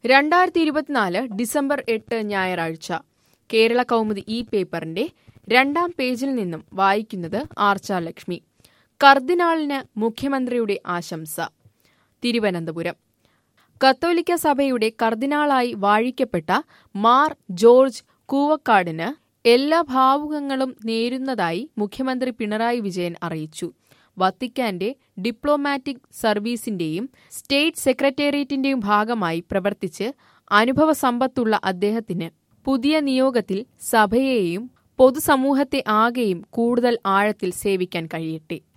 രണ്ടായിരത്തി ഇരുപത്തിനാല് ഡിസംബർ എട്ട് ഞായറാഴ്ച കേരള കൗമുദി ഈ പേപ്പറിന്റെ രണ്ടാം പേജിൽ നിന്നും വായിക്കുന്നത് ആർച്ച ലക്ഷ്മി കർദിനാളിന് മുഖ്യമന്ത്രിയുടെ ആശംസ തിരുവനന്തപുരം കത്തോലിക്ക സഭയുടെ കർദിനാളായി വാഴിക്കപ്പെട്ട മാർ ജോർജ് കൂവക്കാടിന് എല്ലാ ഭാവുകങ്ങളും നേരുന്നതായി മുഖ്യമന്ത്രി പിണറായി വിജയൻ അറിയിച്ചു വത്തിക്കാന്റെ ഡിപ്ലോമാറ്റിക് സർവീസിന്റെയും സ്റ്റേറ്റ് സെക്രട്ടേറിയറ്റിന്റെയും ഭാഗമായി പ്രവർത്തിച്ച് അനുഭവസമ്പത്തുള്ള അദ്ദേഹത്തിന് പുതിയ നിയോഗത്തിൽ സഭയെയും പൊതുസമൂഹത്തെ ആകെയും കൂടുതൽ ആഴത്തിൽ സേവിക്കാൻ കഴിയട്ടെ